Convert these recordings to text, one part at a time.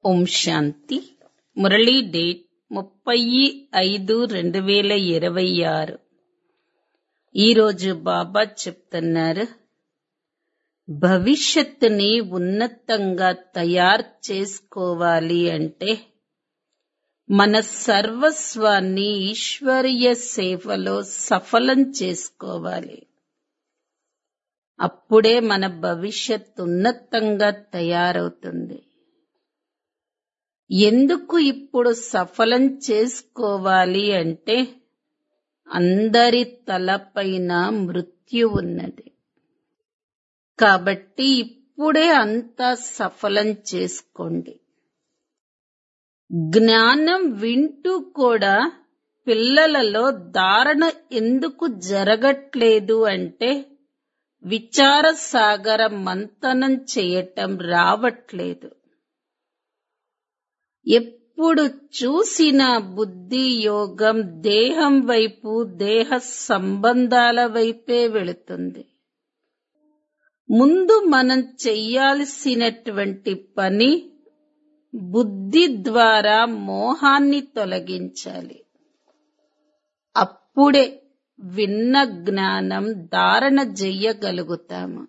ఓం శాంతి Murali date ముప్పై ఐదు రెండు వేల ఇరవై ఆరు ఈరోజు బాబా చెప్తున్నారు భవిష్యత్తుని ఉన్నతంగా తయారు చేసుకోవాలి అంటే మన సర్వస్వాన్ని ఈశ్వరీయ సేవలో సఫలం చేసుకోవాలి అప్పుడే మన భవిష్యత్ ఉన్నతంగా తయారవుతుంది ఎందుకు ఇప్పుడు సఫలం చేసుకోవాలి అంటే అందరి తలపైన మృత్యు ఉన్నది కాబట్టి ఇప్పుడే అంతా సఫలం చేసుకోండి జ్ఞానం వింటూ కూడా పిల్లలలో ధారణ ఎందుకు జరగట్లేదు అంటే విచార సాగర మంతనం చేయటం రావట్లేదు ఎప్పుడు చూసిన బుద్ధి యోగం దేహం వైపు దేహ సంబంధాల వైపే వెళుతుంది ముందు మనం చెయ్యాల్సినటువంటి పని బుద్ధి ద్వారా మోహాన్ని తొలగించాలి అప్పుడే విన్న జ్ఞానం ధారణ చెయ్యగలుగుతాము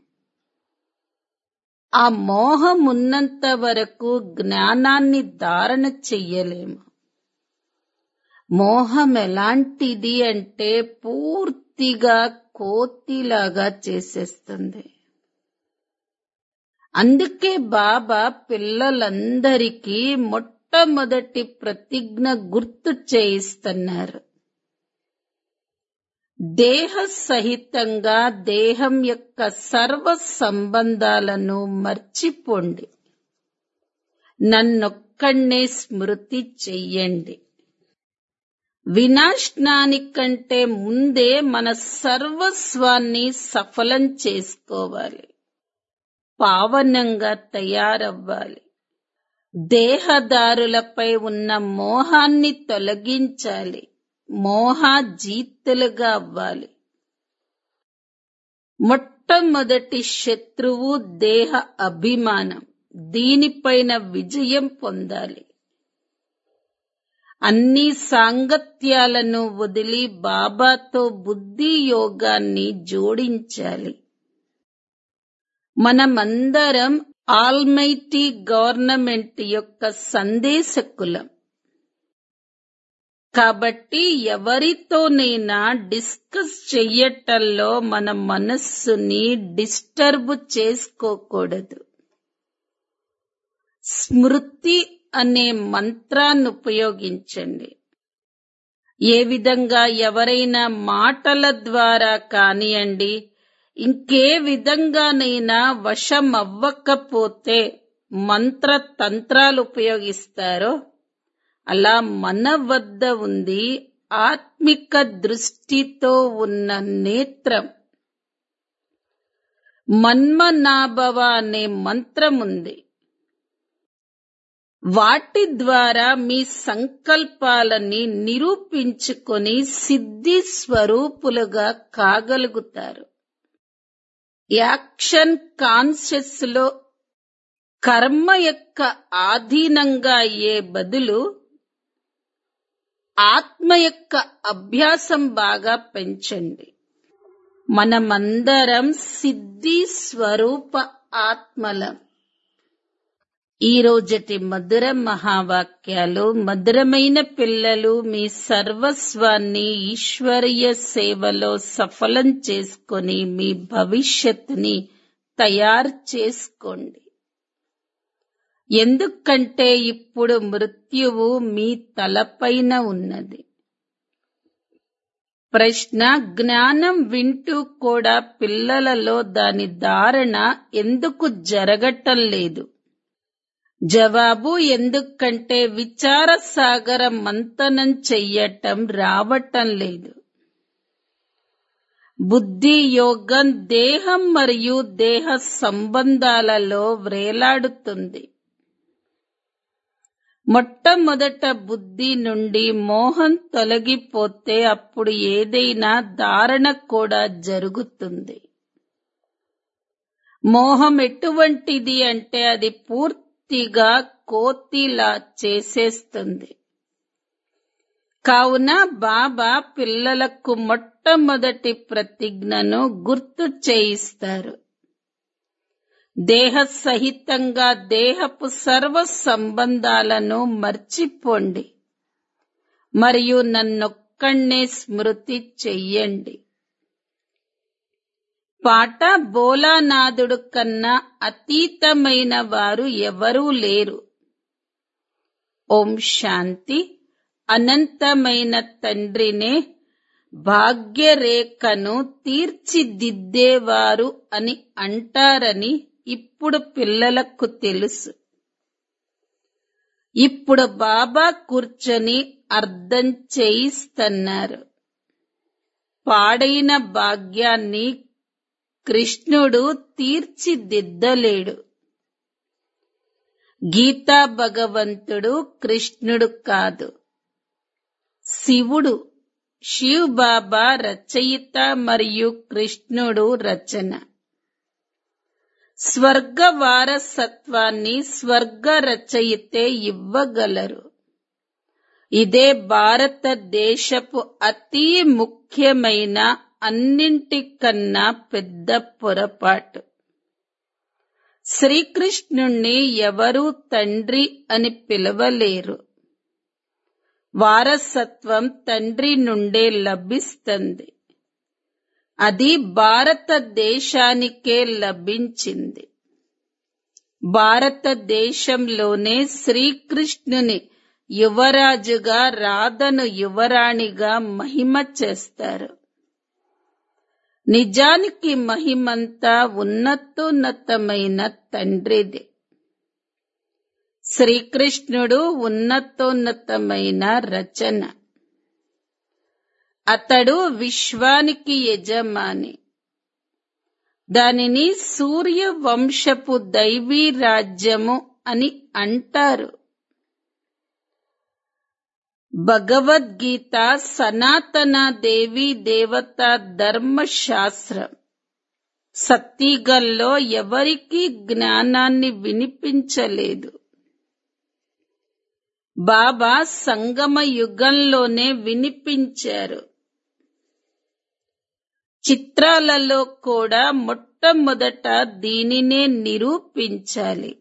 ఆ మోహం ఉన్నంత వరకు జ్ఞానాన్ని ధారణ చెయ్యలేము మోహం ఎలాంటిది అంటే పూర్తిగా కోతిలాగా చేసేస్తుంది అందుకే బాబా పిల్లలందరికీ మొట్టమొదటి ప్రతిజ్ఞ గుర్తు చేయిస్తున్నారు దేహ సహితంగా దేహం యొక్క సర్వ సంబంధాలను మర్చిపోండి నన్నొక్కడే స్మృతి చెయ్యండి వినాశనానికంటే ముందే మన సర్వస్వాన్ని సఫలం చేసుకోవాలి పావనంగా తయారవ్వాలి దేహదారులపై ఉన్న మోహాన్ని తొలగించాలి మోహాజీతులుగా అవ్వాలి మొట్టమొదటి శత్రువు దేహ అభిమానం దీనిపైన విజయం పొందాలి అన్ని సాంగత్యాలను వదిలి బాబాతో బుద్ధి యోగాన్ని జోడించాలి మనమందరం ఆల్మైటీ గవర్నమెంట్ యొక్క సందేశకులం కాబట్టి ఎవరితోనైనా డిస్కస్ చెయ్యటంలో మన మనస్సుని డిస్టర్బ్ చేసుకోకూడదు స్మృతి అనే మంత్రాన్ని ఉపయోగించండి ఏ విధంగా ఎవరైనా మాటల ద్వారా కానియండి ఇంకే విధంగానైనా వశం అవ్వకపోతే మంత్ర తంత్రాలు ఉపయోగిస్తారో అలా మన వద్ద ఉంది ఆత్మిక దృష్టితో ఉన్న నేత్రం మన్మనాభవ అనే మంత్రం ఉంది వాటి ద్వారా మీ సంకల్పాలని నిరూపించుకొని సిద్ధి స్వరూపులుగా కాగలుగుతారు యాక్షన్ కాన్షియస్ లో కర్మ యొక్క ఆధీనంగా అయ్యే బదులు ఆత్మ యొక్క అభ్యాసం బాగా పెంచండి మనమందరం సిద్ధి స్వరూప ఆత్మలం ఈ రోజటి మధుర మహావాక్యాలు మధురమైన పిల్లలు మీ సర్వస్వాన్ని ఈశ్వరీయ సేవలో సఫలం చేసుకొని మీ భవిష్యత్తుని తయారు చేసుకోండి ఎందుకంటే ఇప్పుడు మృత్యువు మీ తలపైన ఉన్నది ప్రశ్న జ్ఞానం వింటూ కూడా పిల్లలలో దాని ధారణ ఎందుకు జరగటం లేదు జవాబు ఎందుకంటే విచార సాగర మంతనం చెయ్యటం రావటం లేదు బుద్ధి యోగం దేహం మరియు దేహ సంబంధాలలో వ్రేలాడుతుంది మొట్టమొదట బుద్ధి నుండి మోహం తొలగిపోతే అప్పుడు ఏదైనా ధారణ కూడా జరుగుతుంది మోహం ఎటువంటిది అంటే అది పూర్తిగా కోతిలా చేసేస్తుంది కావున బాబా పిల్లలకు మొట్టమొదటి ప్రతిజ్ఞను గుర్తు చేయిస్తారు దేహ సహితంగా దేహపు సర్వ సంబంధాలను మర్చిపోండి మరియు నన్నొక్కణ్ణే స్మృతి చెయ్యండి పాట బోలానాథుడు కన్నా అతీతమైన వారు ఎవరూ లేరు ఓం శాంతి అనంతమైన తండ్రినే భాగ్యరేఖను తీర్చిదిద్దేవారు అని అంటారని ఇప్పుడు పిల్లలకు తెలుసు ఇప్పుడు బాబా కూర్చొని అర్థం చేయిస్తున్నారు పాడైన భాగ్యాన్ని కృష్ణుడు తీర్చిదిద్దలేడు గీతా భగవంతుడు కృష్ణుడు కాదు శివుడు శివ్ బాబా రచయిత మరియు కృష్ణుడు రచన స్వర్గ వారసత్వాన్ని స్వర్గ రచయితే ఇవ్వగలరు ఇదే భారతదేశపు అతి ముఖ్యమైన అన్నింటికన్నా పెద్ద పొరపాటు శ్రీకృష్ణుణ్ణి ఎవరూ తండ్రి అని పిలవలేరు వారసత్వం తండ్రి నుండే లభిస్తుంది అది భారతదేశానికే లభించింది భారతదేశంలోనే శ్రీకృష్ణుని యువరాజుగా రాధను యువరాణిగా మహిమ చేస్తారు నిజానికి మహిమంతా ఉన్నతోన్నతమైన తండ్రిది శ్రీకృష్ణుడు ఉన్నతోన్నతమైన రచన అతడు విశ్వానికి యజమాని దానిని సూర్య వంశపు దైవీ రాజ్యము అని అంటారు భగవద్గీత సనాతన దేవి దేవత ధర్మశాస్త్రం సత్తిగల్లో ఎవరికీ జ్ఞానాన్ని వినిపించలేదు బాబా సంగమ యుగంలోనే వినిపించారు చిత్రాలలో కూడా మొట్టమొదట దీనినే నిరూపించాలి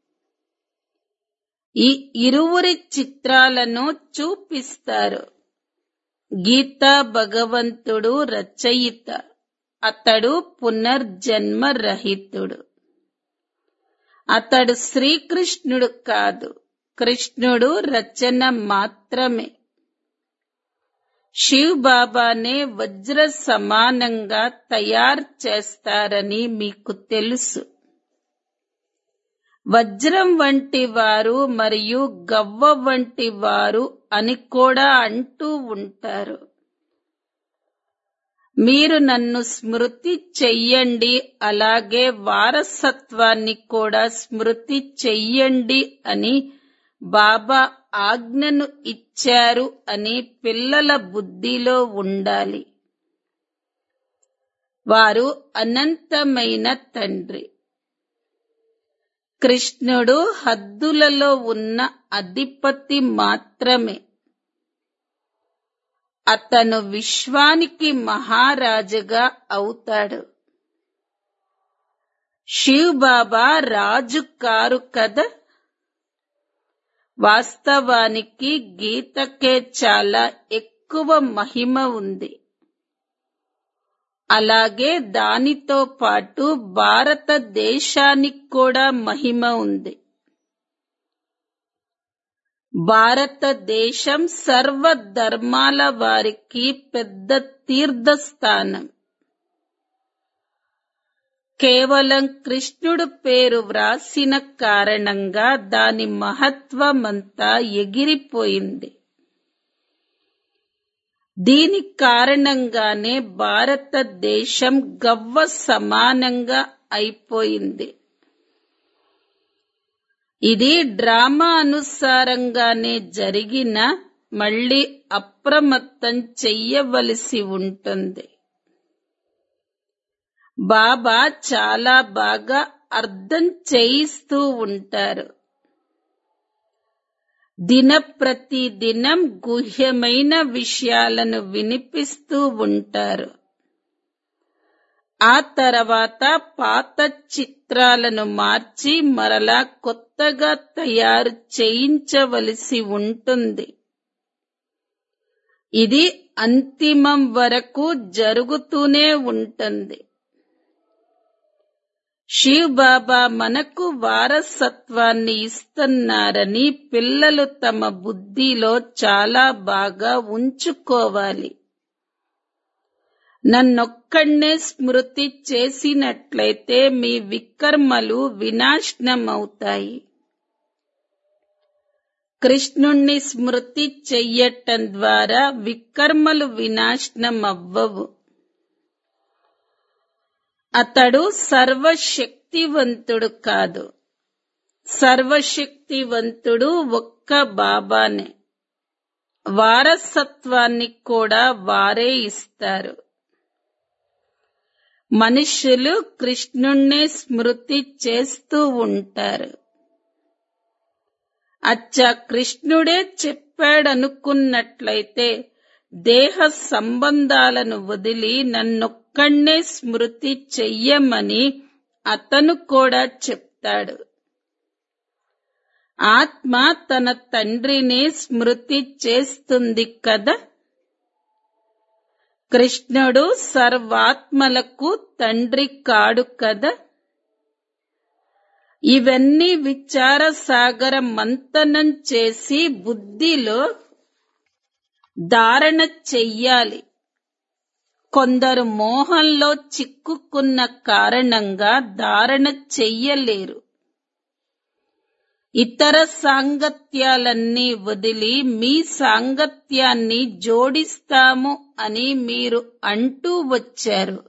ఈ ఇరువురి చిత్రాలను చూపిస్తారు గీతా భగవంతుడు రచయిత అతడు పునర్జన్మ రహితుడు అతడు శ్రీకృష్ణుడు కాదు కృష్ణుడు రచన మాత్రమే శివ్ బాబానే వజ్ర సమానంగా తయారు చేస్తారని మీకు తెలుసు వజ్రం వంటి వారు మరియు గవ్వ వంటి వారు అని కూడా అంటూ ఉంటారు మీరు నన్ను స్మృతి చెయ్యండి అలాగే వారసత్వాన్ని కూడా స్మృతి చెయ్యండి అని బాబా ఆజ్ఞను ఇచ్చారు అని పిల్లల బుద్ధిలో ఉండాలి వారు అనంతమైన తండ్రి కృష్ణుడు హద్దులలో ఉన్న అధిపతి మాత్రమే అతను విశ్వానికి మహారాజుగా అవుతాడు శివ్ బాబా రాజు కారు కదా వాస్తవానికి గీతకే చాలా ఎక్కువ మహిమ ఉంది అలాగే దానితో పాటు భారతదేశానికి కూడా మహిమ ఉంది భారతదేశం సర్వ ధర్మాల వారికి పెద్ద తీర్థస్థానం కేవలం కృష్ణుడు పేరు వ్రాసిన కారణంగా దాని మహత్వమంతా ఎగిరిపోయింది దీని కారణంగానే భారతదేశం గవ్వ సమానంగా అయిపోయింది ఇది డ్రామా అనుసారంగానే జరిగిన మళ్ళీ అప్రమత్తం చెయ్యవలసి ఉంటుంది బాబా చాలా బాగా అర్థం చేయిస్తూ ఉంటారు దినప్రతి దినం గుహ్యమైన విషయాలను వినిపిస్తూ ఉంటారు ఆ తర్వాత పాత చిత్రాలను మార్చి మరలా కొత్తగా తయారు చేయించవలసి ఉంటుంది ఇది అంతిమం వరకు జరుగుతూనే ఉంటుంది శివ్ బాబా మనకు వారసత్వాన్ని ఇస్తున్నారని పిల్లలు తమ బుద్ధిలో చాలా బాగా ఉంచుకోవాలి నన్నొక్కడే స్మృతి చేసినట్లయితే మీ వికర్మలు వినాశనమవుతాయి కృష్ణుణ్ణి స్మృతి చెయ్యటం ద్వారా వికర్మలు వినాశనం అవ్వవు అతడు సర్వశక్తివంతుడు కాదు సర్వశక్తివంతుడు ఒక్క బాబానే వారసత్వాన్ని కూడా వారే ఇస్తారు మనుష్యులు కృష్ణుణ్ణి స్మృతి చేస్తూ ఉంటారు అచ్చా కృష్ణుడే చెప్పాడనుకున్నట్లయితే దేహ సంబంధాలను వదిలి నన్నొక్కడే స్మృతి చెయ్యమని అతను కూడా చెప్తాడు ఆత్మ తన తండ్రిని స్మృతి చేస్తుంది కదా కృష్ణుడు సర్వాత్మలకు తండ్రి కాడు కదా ఇవన్నీ విచార సాగర మంతనం చేసి బుద్ధిలో ధారణ చెయ్యాలి కొందరు మోహంలో చిక్కుకున్న కారణంగా ధారణ చెయ్యలేరు ఇతర సాంగత్యాలన్నీ వదిలి మీ సాంగత్యాన్ని జోడిస్తాము అని మీరు అంటూ వచ్చారు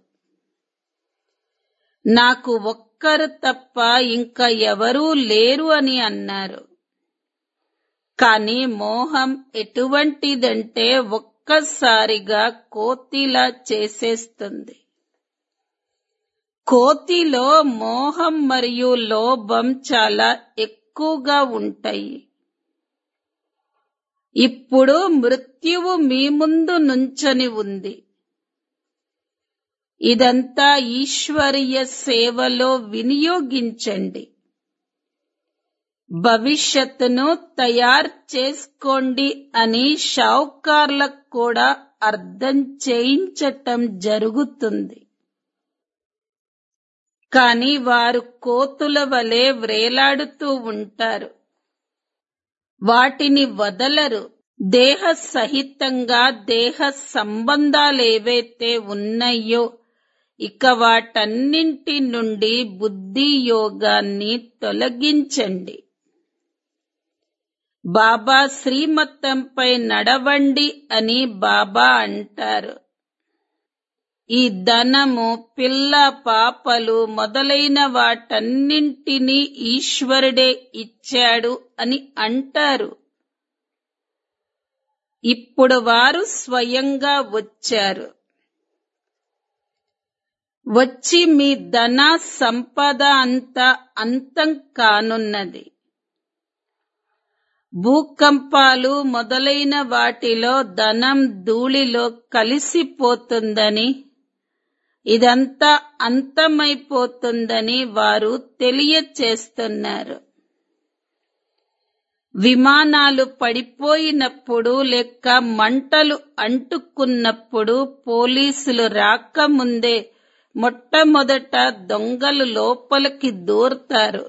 నాకు ఒక్కరు తప్ప ఇంకా ఎవరూ లేరు అని అన్నారు కానీ మోహం ఎటువంటిదంటే ఒక్కసారిగా కోతిలా చేసేస్తుంది కోతిలో మోహం మరియు లోభం చాలా ఎక్కువగా ఉంటాయి ఇప్పుడు మృత్యువు మీ ముందు నుంచొని ఉంది ఇదంతా ఈశ్వరీయ సేవలో వినియోగించండి భవిష్యత్తును తయారు చేసుకోండి అని షావుకార్లకు కూడా అర్థం చేయించటం జరుగుతుంది కాని వారు కోతుల వలె వ్రేలాడుతూ ఉంటారు వాటిని వదలరు దేహ సహితంగా దేహ సంబంధాలేవైతే ఉన్నాయో ఇక వాటన్నింటి నుండి బుద్ధి యోగాన్ని తొలగించండి బాబా శ్రీమతంపై నడవండి అని బాబా అంటారు ఈ ధనము పిల్ల పాపలు మొదలైన వాటన్నింటినీ ఈశ్వరుడే ఇచ్చాడు అని అంటారు ఇప్పుడు వారు స్వయంగా వచ్చారు వచ్చి మీ ధన సంపద అంతా అంతం కానున్నది భూకంపాలు మొదలైన వాటిలో ధనం ధూళిలో కలిసిపోతుందని ఇదంతా అంతమైపోతుందని వారు తెలియచేస్తున్నారు విమానాలు పడిపోయినప్పుడు లేక మంటలు అంటుకున్నప్పుడు పోలీసులు రాకముందే మొట్టమొదట దొంగలు లోపలికి దూర్తారు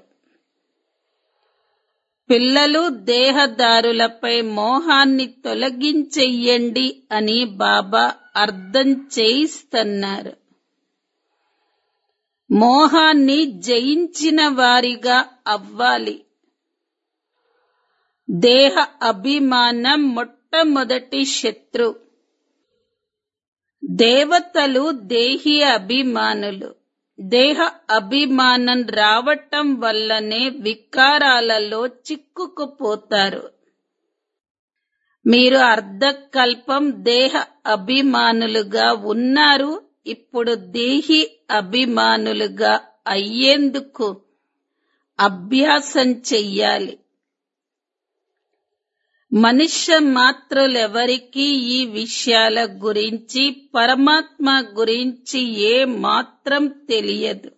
పిల్లలు దేహదారులపై మోహాన్ని తొలగించెయ్యండి అని బాబా అర్థం చేయిస్తున్నారు మోహాన్ని జయించిన వారిగా అవ్వాలి దేహ అభిమానం మొట్టమొదటి శత్రు దేవతలు దేహి అభిమానులు దేహ అభిమానం రావటం వల్లనే వికారాలలో చిక్కుకుపోతారు మీరు అర్ధకల్పం దేహ అభిమానులుగా ఉన్నారు ఇప్పుడు దేహి అభిమానులుగా అయ్యేందుకు అభ్యాసం చెయ్యాలి మనుష్య మాత్రులెవరికీ ఈ విషయాల గురించి పరమాత్మ గురించి ఏ మాత్రం తెలియదు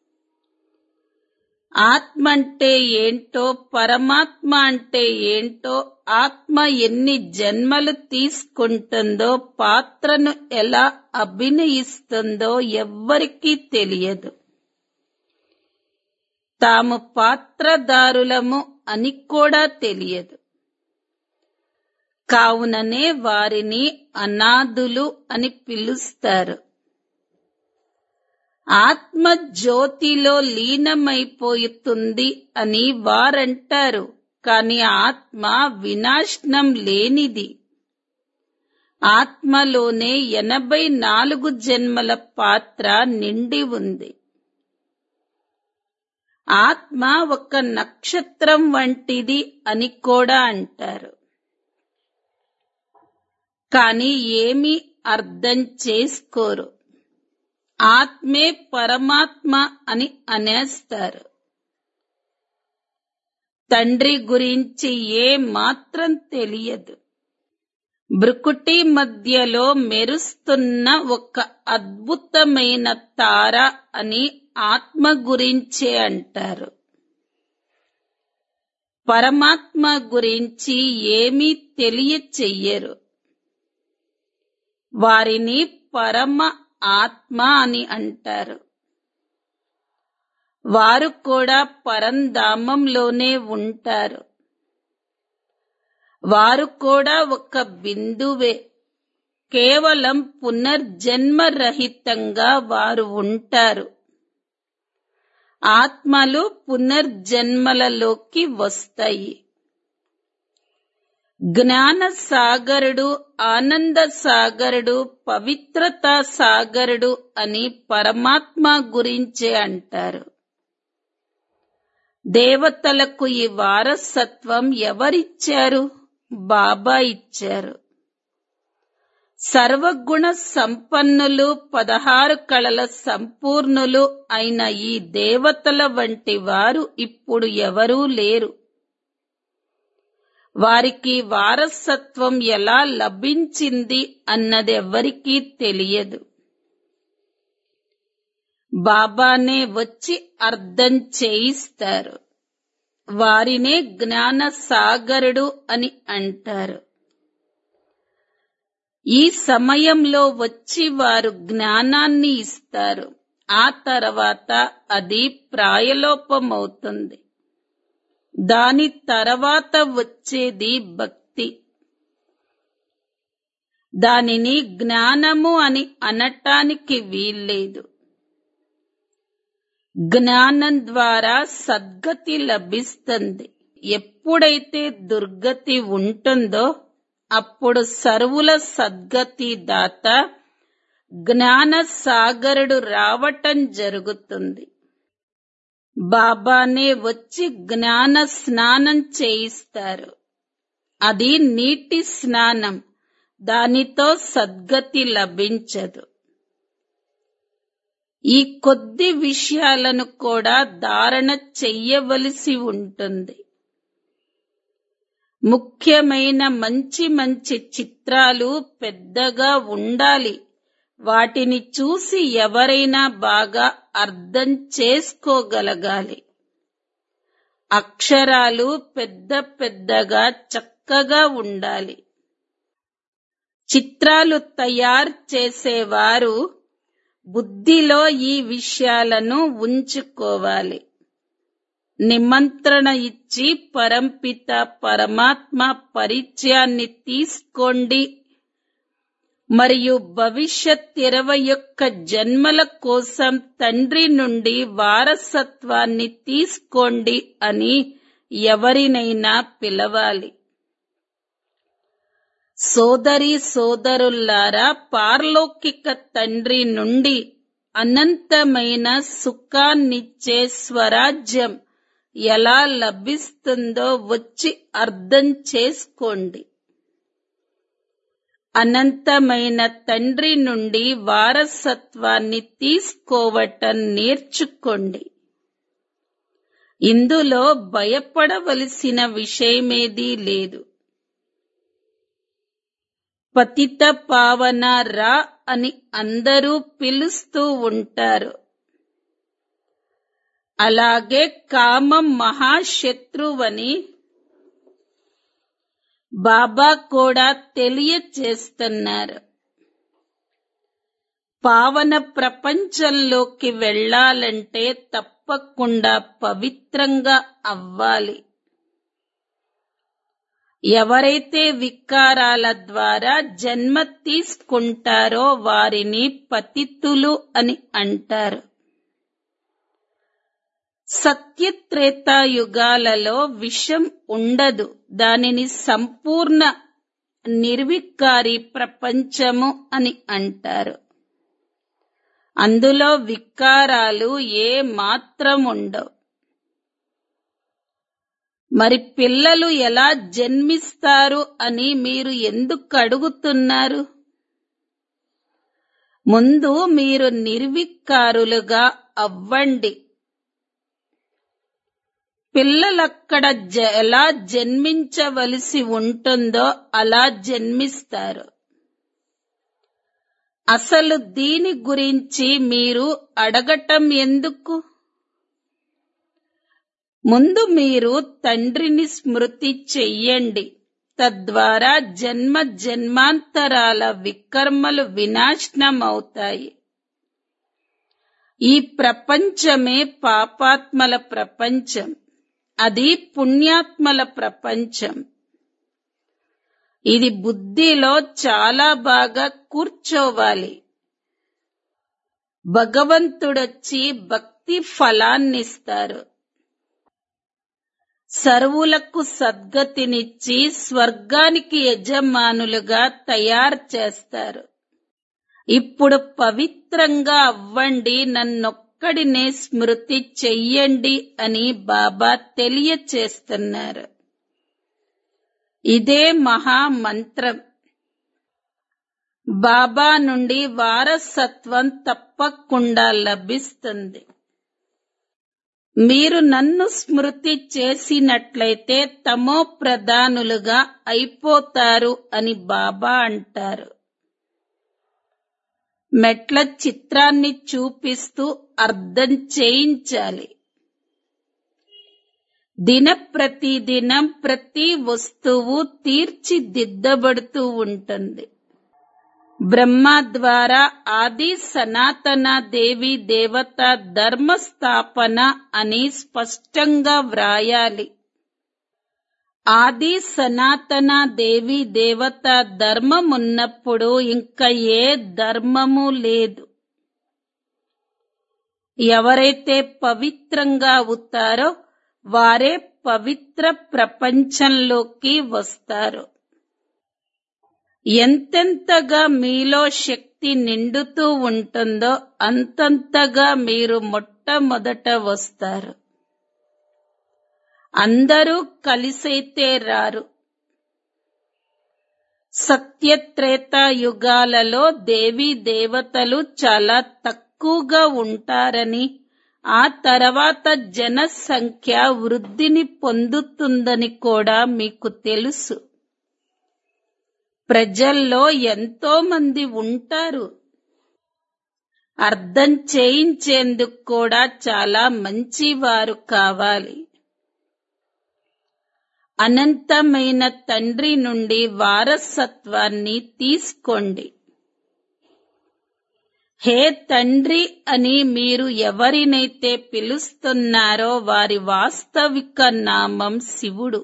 ఆత్మ అంటే ఏంటో పరమాత్మ అంటే ఏంటో ఆత్మ ఎన్ని జన్మలు తీసుకుంటుందో పాత్రను ఎలా అభినయిస్తుందో ఎవ్వరికీ తెలియదు తాము పాత్రదారులము అని కూడా తెలియదు కావుననే వారిని అనాథులు అని పిలుస్తారు ఆత్మ జ్యోతిలో లీనమైపోతుంది అని వారంటారు కాని ఆత్మ వినాశనం లేనిది ఆత్మలోనే ఎనభై నాలుగు జన్మల పాత్ర నిండి ఉంది ఆత్మ ఒక నక్షత్రం వంటిది అని కూడా అంటారు కాని ఏమీ అర్థం చేసుకోరు ఆత్మే పరమాత్మ అని అనేస్తారు తండ్రి గురించి ఏ మాత్రం తెలియదు బ్రుకుటి మధ్యలో మెరుస్తున్న ఒక అద్భుతమైన తార అని ఆత్మ గురించే అంటారు పరమాత్మ గురించి ఏమీ తెలియచెయ్యరు వారిని పరమ ఆత్మ అని అంటారు వారు కూడా పరంధామంలోనే ఉంటారు వారు కూడా ఒక బిందువే కేవలం పునర్జన్మరహితంగా వారు ఉంటారు ఆత్మలు పునర్జన్మలలోకి వస్తాయి జ్ఞాన సాగరుడు ఆనంద సాగరుడు పవిత్రతా సాగరుడు అని పరమాత్మ గురించే అంటారు దేవతలకు ఈ వారసత్వం ఎవరిచ్చారు బాబా ఇచ్చారు సర్వగుణ సంపన్నులు పదహారు కళల సంపూర్ణులు అయిన ఈ దేవతల వంటి వారు ఇప్పుడు ఎవరూ లేరు వారికి వారసత్వం ఎలా లభించింది అన్నది ఎవరికీ తెలియదు బాబానే వచ్చి అర్థం చేయిస్తారు వారినే జ్ఞాన సాగరుడు అని అంటారు ఈ సమయంలో వచ్చి వారు జ్ఞానాన్ని ఇస్తారు ఆ తర్వాత అది ప్రాయలోపమవుతుంది దాని తర్వాత వచ్చేది భక్తి దానిని జ్ఞానము అని అనటానికి వీల్లేదు జ్ఞానం ద్వారా సద్గతి లభిస్తుంది ఎప్పుడైతే దుర్గతి ఉంటుందో అప్పుడు సర్వుల సద్గతి దాత జ్ఞాన సాగరుడు రావటం జరుగుతుంది బాబానే వచ్చి జ్ఞాన స్నానం చేయిస్తారు అది నీటి స్నానం దానితో సద్గతి లభించదు ఈ కొద్ది విషయాలను కూడా ధారణ చెయ్యవలసి ఉంటుంది ముఖ్యమైన మంచి మంచి చిత్రాలు పెద్దగా ఉండాలి వాటిని చూసి ఎవరైనా బాగా అర్థం చేసుకోగలగాలి అక్షరాలు పెద్ద పెద్దగా చక్కగా ఉండాలి చిత్రాలు తయారు చేసేవారు బుద్ధిలో ఈ విషయాలను ఉంచుకోవాలి నిమంత్రణ ఇచ్చి పరంపిత పరమాత్మ పరిచయాన్ని తీసుకోండి మరియు భవిష్యత్ ఇరవై యొక్క జన్మల కోసం తండ్రి నుండి వారసత్వాన్ని తీసుకోండి అని ఎవరినైనా పిలవాలి సోదరి సోదరుల్లారా పార్లౌకిక తండ్రి నుండి అనంతమైన సుఖాన్నిచ్చే స్వరాజ్యం ఎలా లభిస్తుందో వచ్చి అర్థం చేసుకోండి అనంతమైన తండ్రి నుండి వారసత్వాన్ని తీసుకోవటం నేర్చుకోండి ఇందులో భయపడవలసిన విషయమేదీ లేదు పతిత పావన రా అని అందరూ పిలుస్తూ ఉంటారు అలాగే కామం మహాశత్రువని బాబా కూడా తెలియచేస్తున్నారు పావన ప్రపంచంలోకి వెళ్ళాలంటే తప్పకుండా పవిత్రంగా అవ్వాలి ఎవరైతే వికారాల ద్వారా జన్మ తీసుకుంటారో వారిని పతితులు అని అంటారు సత్యత్రేతాయుగాలలో విషం ఉండదు దానిని సంపూర్ణ నిర్వికారి ప్రపంచము అని అంటారు అందులో వికారాలు ఏ మాత్రం ఉండవు మరి పిల్లలు ఎలా జన్మిస్తారు అని మీరు ఎందుకు అడుగుతున్నారు ముందు మీరు నిర్వికారులుగా అవ్వండి పిల్లలక్కడ జ- ఎలా జన్మించవలసి ఉంటుందో అలా జన్మిస్తారు అసలు దీని గురించి మీరు అడగటం ఎందుకు ముందు మీరు తండ్రిని స్మృతి చెయ్యండి తద్వారా జన్మ జన్మాంతరాల వికర్మలు వినాశనమవుతాయి ఈ ప్రపంచమే పాపాత్మల ప్రపంచం అది పుణ్యాత్మల ప్రపంచం ఇది బుద్ధిలో చాలా బాగా కూర్చోవాలి భగవంతుడొచ్చి భక్తి ఫలాన్నిస్తారు సర్వులకు సద్గతినిచ్చి స్వర్గానికి యజమానులుగా తయారు చేస్తారు ఇప్పుడు పవిత్రంగా అవ్వండి నన్నొక్కడినే స్మృతి చెయ్యండి అని బాబా తెలియచేస్తున్నారు ఇదే మహామంత్రం బాబా నుండి వారసత్వం తప్పకుండా లభిస్తుంది మీరు నన్ను స్మృతి చేసినట్లయితే తమో ప్రధానులుగా అయిపోతారు అని బాబా అంటారు మెట్ల చిత్రాన్ని చూపిస్తూ అర్థం చేయించాలి దిన ప్రతిదినం ప్రతి వస్తువు తీర్చిదిద్దబడుతూ ఉంటుంది బ్రహ్మ ద్వారా ఆది సనాతన దేవి దేవత ధర్మ స్థాపన అని స్పష్టంగా వ్రాయాలి ఆది సనాతన దేవి దేవత ధర్మం ఉన్నప్పుడు ఇంకా ఏ ధర్మము లేదు ఎవరైతే పవిత్రంగా అవుతారో వారే పవిత్ర ప్రపంచంలోకి వస్తారు ఎంతెంతగా మీలో శక్తి నిండుతూ ఉంటుందో అంతంతగా మీరు మొట్టమొదట వస్తారు అందరూ కలిసైతే రారు సత్యత్రేత యుగాలలో దేవీ దేవతలు చాలా తక్కువగా ఉంటారని ఆ తర్వాత జనసంఖ్య వృద్ధిని పొందుతుందని కూడా మీకు తెలుసు ప్రజల్లో ఎంతో మంది ఉంటారు అర్థం చేయించేందుకు కూడా చాలా మంచివారు కావాలి అనంతమైన తండ్రి నుండి వారసత్వాన్ని తీసుకోండి హే తండ్రి అని మీరు ఎవరినైతే పిలుస్తున్నారో వారి వాస్తవిక నామం శివుడు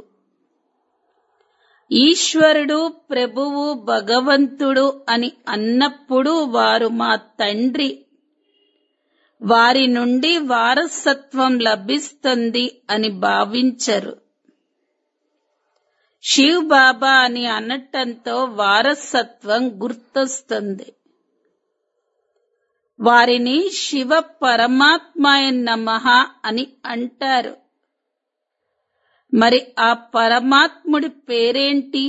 ఈశ్వరుడు ప్రభువు భగవంతుడు అని అన్నప్పుడు వారు మా తండ్రి వారి నుండి వారసత్వం లభిస్తుంది అని భావించరు శివ్ బాబా అని అనటంతో వారసత్వం గుర్తొస్తుంది వారిని శివ పరమాత్మాయ నమః అని అంటారు మరి ఆ పరమాత్ముడి పేరేంటి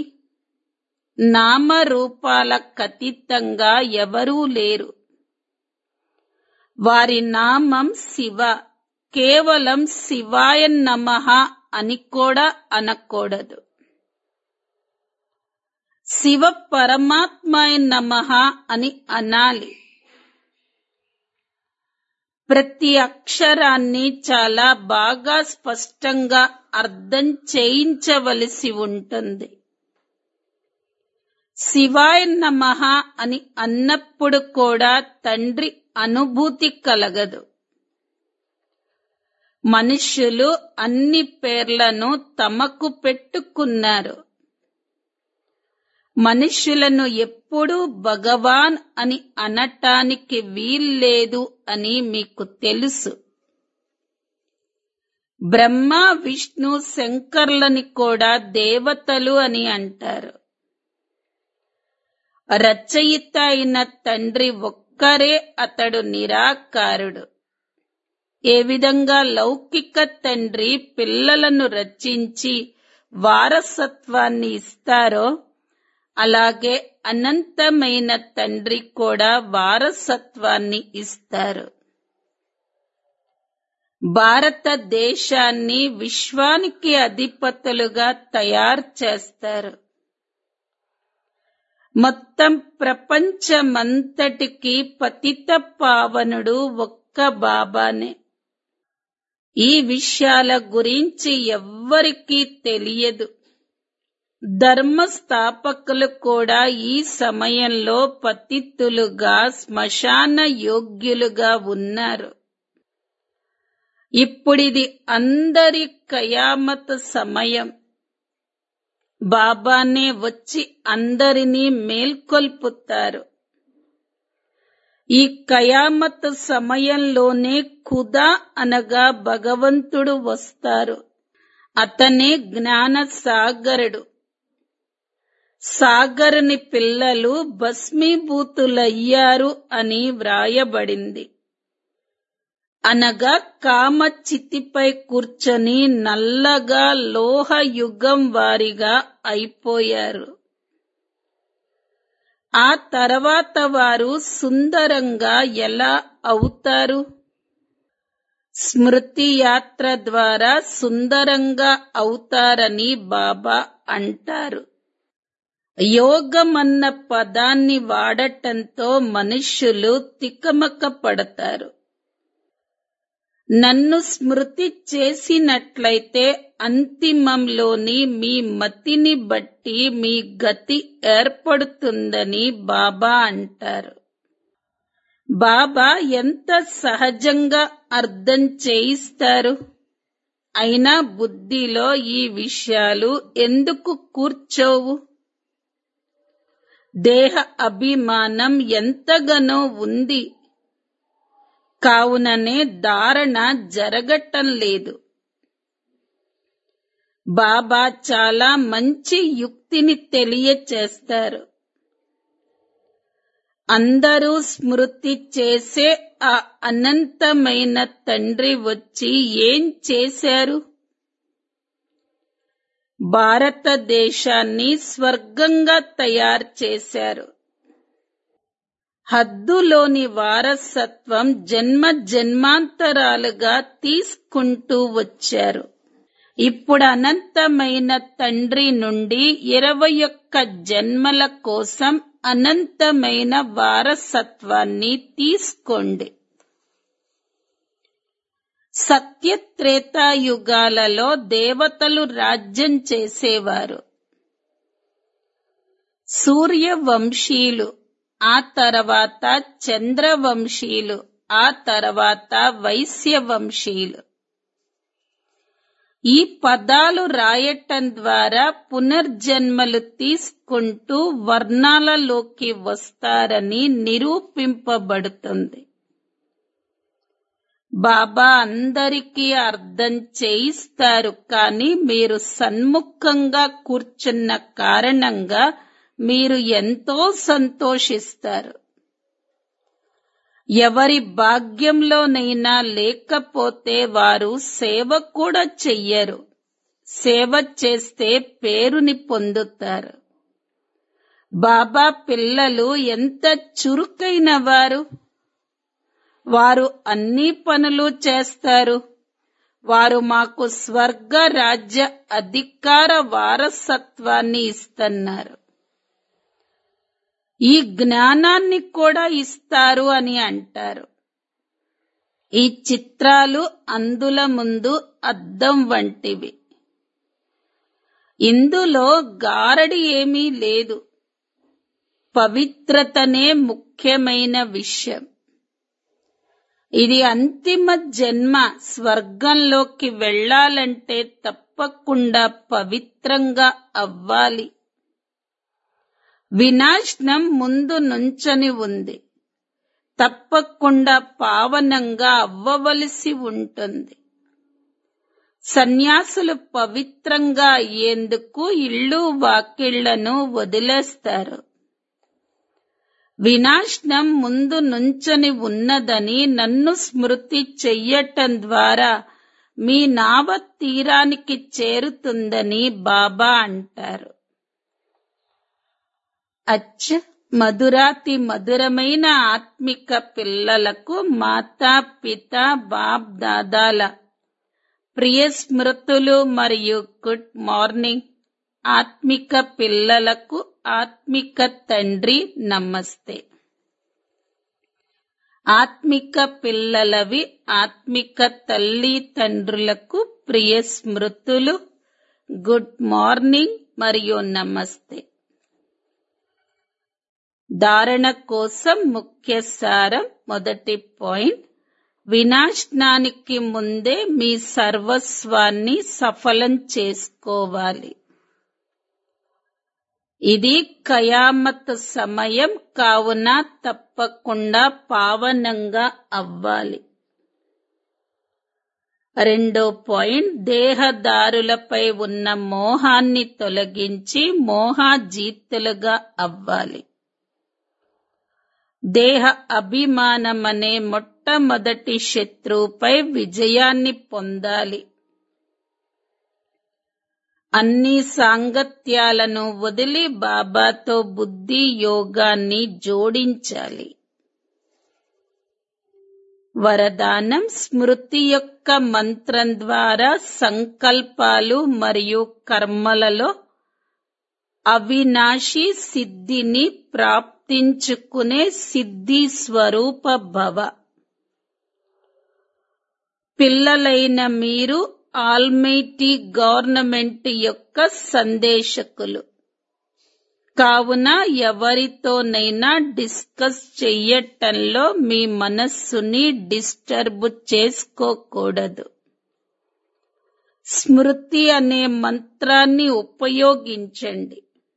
నామరూపాల కతీతంగా ఎవరూ లేరు వారి నామం శివ కేవలం శివాయ నమః అని కూడా అనకూడదు శివ పరమాత్మాయ నమః అని అనాలి ప్రతి అక్షరాన్ని చాలా బాగా స్పష్టంగా అర్థం చేయించవలసి ఉంటుంది శివాయ నమః అని అన్నప్పుడు కూడా తండ్రి అనుభూతి కలగదు మనుష్యులు అన్ని పేర్లను తమకు పెట్టుకున్నారు మనుష్యులను ఎప్పుడూ భగవాన్ అని అనటానికి వీల్లేదు అని మీకు తెలుసు బ్రహ్మ విష్ణు శంకర్లని కూడా దేవతలు అని అంటారు రచయిత అయిన తండ్రి ఒక్కరే అతడు నిరాకారుడు ఏ విధంగా లౌకిక తండ్రి పిల్లలను రచించి వారసత్వాన్ని ఇస్తారో అలాగే అనంతమైన తండ్రి కూడా వారసత్వాన్ని ఇస్తారు భారతదేశాన్ని విశ్వానికి అధిపతులుగా తయారు చేస్తారు మొత్తం ప్రపంచమంతటికి పతిత పావనుడు ఒక్క బాబానే ఈ విషయాల గురించి ఎవ్వరికీ తెలియదు ధర్మ స్థాపకులు కూడా ఈ సమయంలో పతితులుగా శ్మశాన యోగ్యులుగా ఉన్నారు ఇప్పుడిది అందరి కయామత సమయం బాబానే వచ్చి అందరినీ మేల్కొల్పుతారు ఈ కయామత్ సమయంలోనే ఖుదా అనగా భగవంతుడు వస్తారు అతనే జ్ఞాన సాగరుడు సాగరుని పిల్లలు భస్మీభూతులయ్యారు అని వ్రాయబడింది అనగా కామ చితిపై కూర్చొని నల్లగా లోహ యుగం వారిగా అయిపోయారు ఆ తర్వాత వారు సుందరంగా ఎలా అవుతారు స్మృతి యాత్ర ద్వారా సుందరంగా అవుతారని బాబా అంటారు యోగమన్న పదాన్ని వాడటంతో మనుష్యులు తికమక పడతారు నన్ను స్మృతి చేసినట్లయితే అంతిమంలోని మీ మతిని బట్టి మీ గతి ఏర్పడుతుందని బాబా అంటారు బాబా ఎంత సహజంగా అర్థం చేయిస్తారు అయినా బుద్ధిలో ఈ విషయాలు ఎందుకు కూర్చోవు దేహ అభిమానం ఎంతగానో ఉంది కావుననే ధారణ జరగటం లేదు బాబా చాలా మంచి యుక్తిని తెలియచేస్తారు అందరూ స్మృతి చేసే ఆ అనంతమైన తండ్రి వచ్చి ఏం చేశారు భారతదేశాన్ని స్వర్గంగా తయారు చేశారు హద్దులోని వారసత్వం జన్మ జన్మాంతరాలుగా తీసుకుంటూ వచ్చారు ఇప్పుడు అనంతమైన తండ్రి నుండి ఇరవై ఒక్క జన్మల కోసం అనంతమైన వారసత్వాన్ని తీసుకోండి సత్యత్రేతాయుగాలలో దేవతలు రాజ్యం చేసేవారు సూర్యవంశీయులు ఆ తర్వాత చంద్రవంశీయులు ఆ తర్వాత వైశ్యవంశీయులు ఈ పదాలు రాయటం ద్వారా పునర్జన్మలు తీసుకుంటూ వర్ణాలలోకి వస్తారని నిరూపింపబడుతుంది బాబా అందరికీ అర్థం చేయిస్తారు కానీ మీరు సన్ముఖంగా కూర్చున్న కారణంగా మీరు ఎంతో సంతోషిస్తారు ఎవరి భాగ్యంలోనైనా లేకపోతే వారు సేవ కూడా చెయ్యరు సేవ చేస్తే పేరుని పొందుతారు బాబా పిల్లలు ఎంత చురుకైన వారు వారు అన్ని పనులు చేస్తారు వారు మాకు స్వర్గ రాజ్య అధికార వారసత్వాన్ని ఇస్తున్నారు ఈ జ్ఞానాన్ని కూడా ఇస్తారు అని అంటారు ఈ చిత్రాలు అందుల ముందు అద్దం వంటివి ఇందులో గారడి ఏమీ లేదు పవిత్రతనే ముఖ్యమైన విషయం ఇది అంతిమ జన్మ స్వర్గంలోకి వెళ్ళాలంటే తప్పకుండా పవిత్రంగా అవ్వాలి వినాశనం ముందు నుంచని ఉంది తప్పకుండా పావనంగా అవ్వవలసి ఉంటుంది సన్యాసులు పవిత్రంగా అయ్యేందుకు ఇళ్ళు వాకిళ్లను వదిలేస్తారు వినాశనం ముందు నుంచని ఉన్నదని నన్ను స్మృతి చెయ్యటం ద్వారా మీ నావ తీరానికి చేరుతుందని బాబా అంటారు అచ్చ మధురాతి మధురమైన ఆత్మిక పిల్లలకు మాతా పిత బాప్ దాదాల ప్రియ స్మృతులు మరియు గుడ్ మార్నింగ్ ఆత్మిక పిల్లలకు ఆత్మిక తండ్రి నమస్తే ఆత్మిక పిల్లలవి ఆత్మిక తల్లి తండ్రులకు ప్రియ స్మృతులు గుడ్ మార్నింగ్ మరియు నమస్తే ధారణ కోసం ముఖ్య సారం మొదటి పాయింట్ వినాశనానికి ముందే మీ సర్వస్వాన్ని సఫలం చేసుకోవాలి ఇది కయామత్ సమయం కావున తప్పకుండా పావనంగా అవ్వాలి రెండో పాయింట్ దేహదారులపై ఉన్న మోహాన్ని తొలగించి మోహాజీతులుగా అవ్వాలి దేహ అభిమానమనే మొట్టమొదటి శత్రువుపై విజయాన్ని పొందాలి అన్ని సాంగత్యాలను వదిలి బాబాతో బుద్ధి యోగాన్ని జోడించాలి వరదానం స్మృతి యొక్క మంత్రం ద్వారా సంకల్పాలు మరియు కర్మలలో అవినాశి సిద్ధిని ప్రాప్తించుకునే సిద్ధి స్వరూప భవ పిల్లలైన మీరు ఆల్మైటీ గవర్నమెంట్ యొక్క సందేశకులు కావున ఎవరితోనైనా డిస్కస్ చెయ్యటంలో మీ మనస్సుని డిస్టర్బ్ చేసుకోకూడదు స్మృతి అనే మంత్రాన్ని ఉపయోగించండి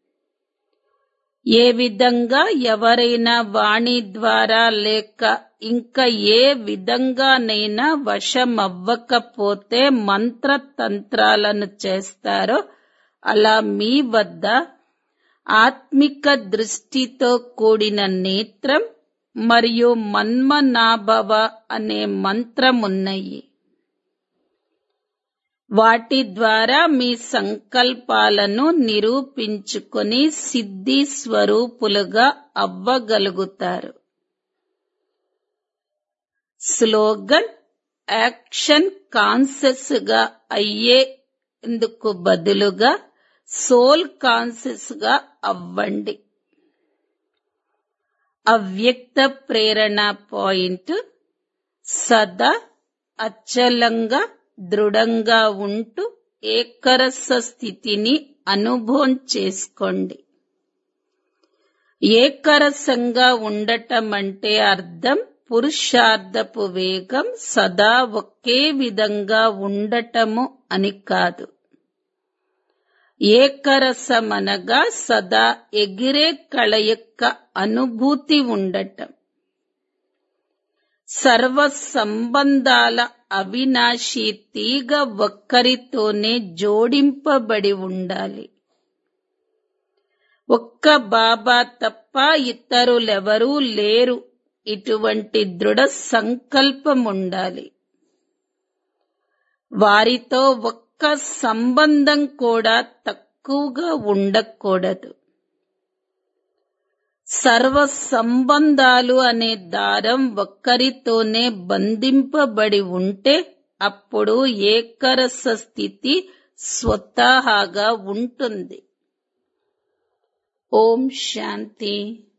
ఏ విధంగా ఎవరైనా వాణి ద్వారా లేక ఇంకా ఏ విధంగానైనా వశమవ్వకపోతే మంత్రతంత్రాలను చేస్తారో అలా మీ వద్ద ఆత్మిక దృష్టితో కూడిన నేత్రం మరియు మన్మనాభవ అనే మంత్రమున్నాయి వాటి ద్వారా మీ సంకల్పాలను నిరూపించుకొని సిద్ధి స్వరూపులుగా అవ్వగలుగుతారు స్లోగన్ యాక్షన్ కాన్షియస్ గా అయ్యేందుకు బదులుగా సోల్ కాన్షియస్ గా అవ్వండి అవ్యక్త ప్రేరణ పాయింట్ సదా అచలంగా దృఢంగా ఉంటూ ఏకరస స్థితిని అనుభవం చేసుకోండి ఏకరసంగా ఉండటం అంటే అర్థం పురుషార్థపు వేగం సదా ఒకే విధంగా ఉండటము అని కాదు ఏకరసమనగా సదా ఎగిరే కళ యొక్క అనుభూతి ఉండటం సర్వ సంబంధాల అవినాశి తీగ ఒక్కరితోనే జోడింపబడి ఉండాలి ఒక్క బాబా తప్ప ఇతరులెవరూ లేరు ఇటువంటి దృఢ సంకల్పం ఉండాలి వారితో ఒక్క సంబంధం కూడా తక్కువగా ఉండకూడదు సర్వ సంబంధాలు అనే దారం ఒక్కరితోనే బంధింపబడి ఉంటే అప్పుడు ఏకరస స్థితి స్వతహాగా ఉంటుంది ఓం శాంతి